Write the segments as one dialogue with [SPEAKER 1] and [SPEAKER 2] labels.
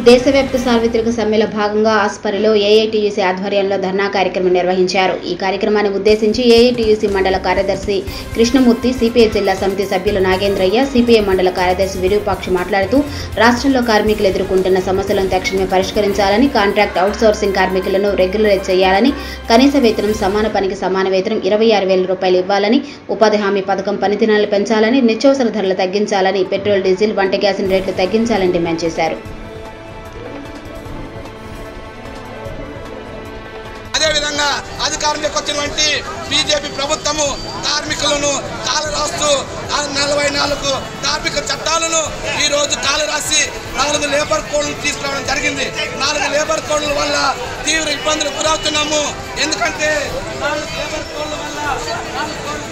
[SPEAKER 1] దేశవ్యాప్త సార్వత్రిక సమ్మెలో భాగంగా ఆస్పరిలో ఏఐటీయూసీ ఆధ్వర్యంలో ధర్నా కార్యక్రమం నిర్వహించారు ఈ కార్యక్రమాన్ని ఉద్దేశించి ఏఐటీయూసీ మండల కార్యదర్శి కృష్ణమూర్తి సిపిఐ జిల్లా సమితి సభ్యులు నాగేంద్రయ్య సిపిఐ మండల కార్యదర్శి విరూపాక్షి మాట్లాడుతూ రాష్ట్రంలో కార్మికులు ఎదుర్కొంటున్న సమస్యలను తక్షణమే పరిష్కరించాలని కాంట్రాక్ట్ అవుట్సోర్సింగ్ కార్మికులను రెగ్యులరైజ్ చేయాలని కనీస వేతనం సమాన పనికి సమాన వేతనం ఇరవై ఆరు వేల రూపాయలు ఇవ్వాలని ఉపాధి హామీ పథకం పనిదినాలు పెంచాలని నిత్యావసర ధరలు తగ్గించాలని పెట్రోల్ డీజిల్ వంట గ్యాస్ రేట్లు తగ్గించాలని డిమాండ్ చేశారు
[SPEAKER 2] అదేవిధంగా అధికారంలోకి వచ్చినటువంటి బీజేపీ ప్రభుత్వము కార్మికులను కాలు రాస్తూ ఆ నలభై నాలుగు కార్మిక చట్టాలను ఈ రోజు కాలు రాసి నాలుగు లేబర్ కోడ్లు తీసుకురావడం జరిగింది నాలుగు లేబర్ కోడ్ల వల్ల తీవ్ర ఇబ్బందులు గురవుతున్నాము ఎందుకంటే నాలుగు లేబర్ కోడ్ల వల్ల నాలుగు కోడ్లు-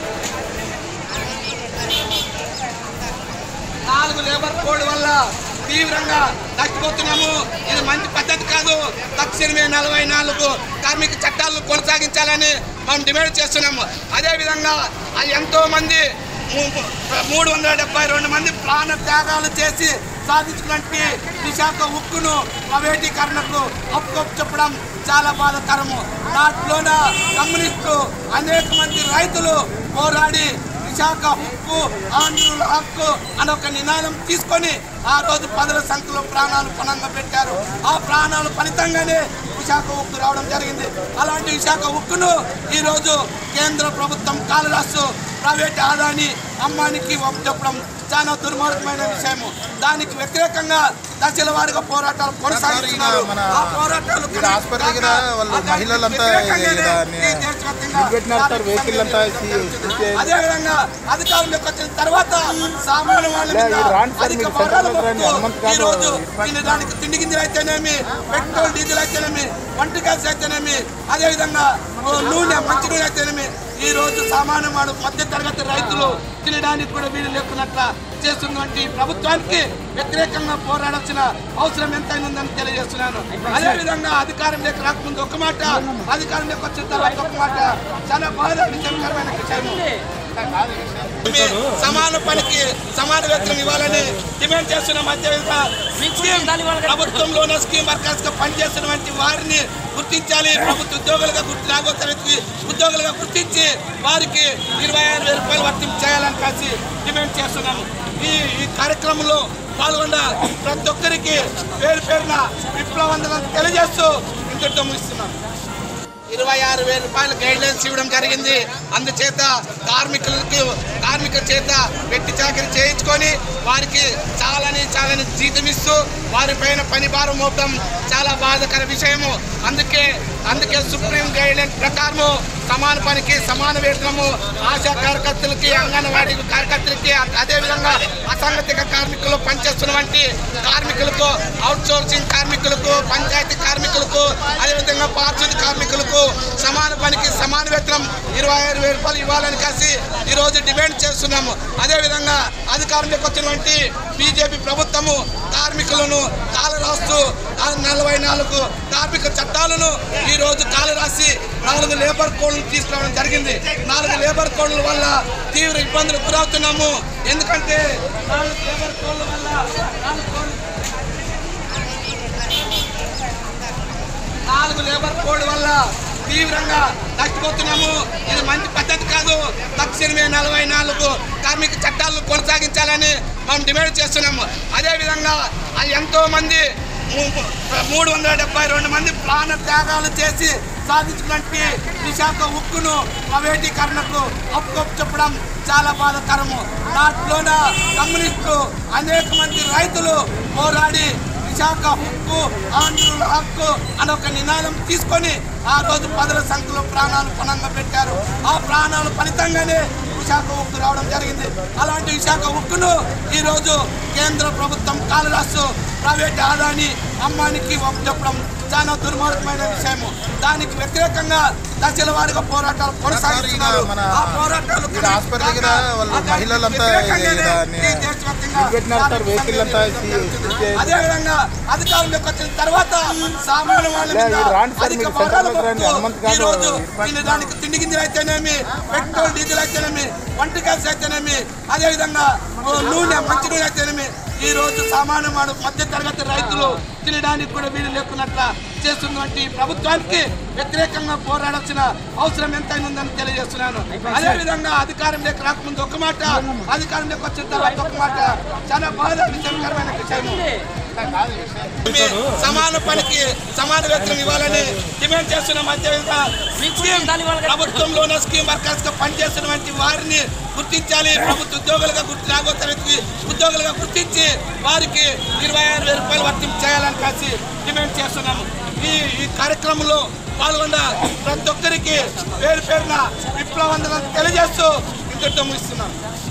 [SPEAKER 2] నాలుగు లేబర్ కోడ్ వల్ల తీవ్రంగా నష్టపోతున్నాము ఇది మంచి పద్ధతి కాదు తక్షణమే నలభై నాలుగు కార్మిక చట్టాలను కొనసాగించాలని మనం డిమాండ్ చేస్తున్నాము అదేవిధంగా ఆ ఎంతో మంది మూ- మూడు వందల డెబ్బై రెండు మంది ప్రాణ త్యాగాలు చేసి సాధించినటువంటి విశాఖ ఉక్కును ప్రైవేటీకరణకు అప్పుకొప్పు చెప్పడం చాలా బాధాకరము దాంట్లోన కమ్యూనిస్టు అనేక మంది రైతులు పోరాడి విశాఖ హక్కు ఆంధ్రుల హక్కు అని ఒక నినాదం తీసుకొని ఆ రోజు పదుల సంఖ్యలో ప్రాణాలు పణంగా పెట్టారు ఆ ప్రాణాలు ఫలితంగానే విశాఖ ఉక్కు రావడం జరిగింది అలాంటి విశాఖ ఉక్కును ఈరోజు కేంద్ర ప్రభుత్వం కాళరాస్తు ప్రైవేట్ ఆదాని అమ్మానికి చెప్పడం చాలా దుర్మార్గమైన విషయము దానికి వ్యతిరేకంగా దశల వారిగా పోరాటాలు కొనసాగిస్తున్నారు
[SPEAKER 3] మన
[SPEAKER 2] ఆ పోరాటాలు
[SPEAKER 3] ఇక్కడ హాస్పిటల్ దగ్గర వాళ్ళు
[SPEAKER 2] దానికి
[SPEAKER 3] మహిళలంతా
[SPEAKER 2] వ్యతిరేకంగానే
[SPEAKER 3] దాన్ని
[SPEAKER 2] ఈ దేశవ్యాప్తంగా
[SPEAKER 3] నిలబెట్టినారు సార్ వెహికల్ అంతా
[SPEAKER 2] అదే విధంగా అధికారంలోకి వచ్చిన తర్వాత సామాన్య వాళ్ళ
[SPEAKER 3] లే,
[SPEAKER 2] మీద
[SPEAKER 3] ఈ రాండి సార్,
[SPEAKER 2] అధిక
[SPEAKER 3] మీకు
[SPEAKER 2] భారాలు
[SPEAKER 3] సెంట్రల్ రండి,
[SPEAKER 2] మోపుతూ
[SPEAKER 3] హనుమంత్ కాదు.
[SPEAKER 2] ఈ రోజు తినడానికి తిండి గింజలు అయితేనేమి పెట్రోల్ డీజిల్ అయితేనేమి వంట గ్యాస్ అయితేనేమి అదే విధంగా ఓ నూనె మంచి నూనె అయితేనేమి ఈ రోజు సామాన్య వాడు మధ్య తరగతి రైతులు తినడానికి కూడా వీలు లేకున్నట్ల చేస్తున్నటువంటి ప్రభుత్వానికి వ్యతిరేకంగా పోరాడాల్సిన అవసరం ఎంతైనా ఉందని తెలియజేస్తున్నాను అదే విధంగా అధికారంలోకి రాకముందు ఒక మాట అధికారంలోకి వచ్చిన తర్వాత ఒక మాట చాలా బాధ విషయకరమైన విషయము సమాన పనికి సమాన వేతనం ఇవ్వాలని డిమాండ్ చేస్తున్నాం అదేవిధంగా స్కీమ్ ప్రభుత్వంలోనే స్కీమ్ వర్కర్స్ గా పనిచేస్తున్నటువంటి వారిని గుర్తించాలి ప్రభుత్వ ఉద్యోగులుగా గుర్తు రాగోత ఉద్యోగులుగా గుర్తించి వారికి ఇరవై ఆరు వేల రూపాయలు వర్తింపు చేయాలని కలిసి డిమాండ్ చేస్తున్నాము ఈ ఈ కార్యక్రమంలో పాల్గొన్న ప్రతి ఒక్కరికి పేరు పేరున విప్లవందనం తెలియజేస్తూ ఇంతటితో ముగిస్తున్నాం ఇరవై ఆరు వేల రూపాయల గైడ్ లైన్స్ ఇవ్వడం జరిగింది అందుచేత కార్మికులకి కార్మికుల చేత వెట్టి చాకరీ చేయించుకొని వారికి చాలని చాలని జీతం ఇస్తూ వారిపైన పని భారం మోపడం చాలా బాధాకర విషయము అందుకే అందుకే సుప్రీం గైడ్ లైన్ ప్రకారము సమాన పనికి సమాన వేతనము ఆశా కార్యకర్తలకి అంగన్వాడీ కార్యకర్తలకి అదేవిధంగా అసంఘటిత కార్మికులు పనిచేస్తున్నటువంటి కార్మికులకు అవుట్ సోర్సింగ్ కార్మికులకు పంచాయతీ కార్మికులకు అదేవిధంగా పారిశుద్ధ కార్మికులకు సమాన పనికి సమాన వేతనం ఇరవై ఆరు వేల రూపాయలు ఇవ్వాలని కలిసి ఈరోజు డిమాండ్ చేస్తున్నాము అదేవిధంగా అధికారంలోకి వచ్చినటువంటి బీజేపీ ప్రభుత్వము కార్మికులను కాలు రాస్తూ ఆ నలభై నాలుగు కార్మిక చట్టాలను ఈ రోజు కాలు రాసి నాలుగు లేబర్ కోడ్లు తీసుకురావడం జరిగింది నాలుగు లేబర్ కోడ్ల వల్ల తీవ్ర ఇబ్బందులు గురవుతున్నాము ఎందుకంటే నాలుగు లేబర్ కోడ్ల వల్ల నాలుగు కోడ్లు నాలుగు లేబర్ కోడ్ వల్ల తీవ్రంగా నష్టపోతున్నాము ఇది మంచి పద్ధతి కాదు తక్షణమే నలభై నాలుగు కార్మిక చట్టాలను కొనసాగించాలని మనం డిమాండ్ చేస్తున్నాము అదేవిధంగా ఆ ఎంతో మంది మూ- మూడు వందల డెబ్బై రెండు మంది ప్రాణ త్యాగాలు చేసి సాధించినటువంటి విశాఖ ఉక్కును ప్రైవేటీకరణకు అప్పుకొప్పు చెప్పడం చాలా బాధాకరము దాంట్లోన కమ్యూనిస్టు అనేక మంది రైతులు పోరాడి విశాఖ హక్కు ఆంధ్రుల హక్కు అని ఒక నినాదం తీసుకొని ఆ రోజు పదుల సంఖ్యలో ప్రాణాలు పణంగా పెట్టారు ఆ ప్రాణాలు ఫలితంగానే విశాఖ ఉక్కు రావడం జరిగింది అలాంటి విశాఖ ఉక్కును ఈరోజు కేంద్ర ప్రభుత్వం కాళరాస్తు ప్రైవేట్ ఆదాని అమ్మానికి చెప్పడం చాలా దుర్మార్గమైన విషయము దానికి వ్యతిరేకంగా దశల వారిగా పోరాటాలు కొనసాగిస్తున్నారు
[SPEAKER 3] మన
[SPEAKER 2] ఆ పోరాటాలు
[SPEAKER 3] ఇక్కడ హాస్పిటల్ దగ్గర వాళ్ళు
[SPEAKER 2] దానికి
[SPEAKER 3] మహిళలంతా
[SPEAKER 2] వ్యతిరేకంగానే
[SPEAKER 3] దాన్ని
[SPEAKER 2] ఈ దేశవ్యాప్తంగా
[SPEAKER 3] నిలబెట్టినారు సార్ వెహికల్ అంతా
[SPEAKER 2] అదే విధంగా అధికారంలోకి వచ్చిన తర్వాత సామాన్య వాళ్ళ
[SPEAKER 3] లే,
[SPEAKER 2] మీద
[SPEAKER 3] ఈ రాండి సార్,
[SPEAKER 2] అధిక
[SPEAKER 3] మీకు
[SPEAKER 2] భారాలు
[SPEAKER 3] సెంట్రల్ రండి,
[SPEAKER 2] మోపుతూ
[SPEAKER 3] హనుమంత్ కాదు.
[SPEAKER 2] ఈ రోజు తినడానికి తిండి గింజలు అయితేనేమి పెట్రోల్ డీజిల్ అయితేనేమి వంట గ్యాస్ అయితేనేమి అదే విధంగా ఓ నూనె మంచి నూనె అయితేనేమి ఈ రోజు సామాన్య వాడు మధ్య తరగతి రైతులు తినడానికి కూడా వీలు లేకున్నట్ల చేస్తున్నటువంటి ప్రభుత్వానికి వ్యతిరేకంగా పోరాడాల్సిన అవసరం ఎంతైనా ఉందని తెలియజేస్తున్నాను అదే విధంగా అధికారంలోకి రాకముందు ఒక మాట అధికారంలోకి వచ్చిన తర్వాత ఒక మాట చాలా బాధ విషయకరమైన విషయం సమాన పనికి సమాన వేతనం ఇవ్వాలని డిమాండ్ చేస్తున్నాం అదేవిధంగా స్కీమ్ ప్రభుత్వంలోనే స్కీమ్ వర్కర్స్ గా పనిచేస్తున్నటువంటి వారిని గుర్తించాలి ప్రభుత్వ ఉద్యోగులుగా గుర్తు రాగోత వ్యక్తి ఉద్యోగులుగా గుర్తించి వారికి ఇరవై ఆరు వేల రూపాయలు వర్తింపు చేయాలని కలిసి డిమాండ్ చేస్తున్నాము ఈ ఈ కార్యక్రమంలో పాల్గొన్న ప్రతి ఒక్కరికి పేరు పేరున విప్లవందనం తెలియజేస్తూ ఇంతటితో ముగిస్తున్నాం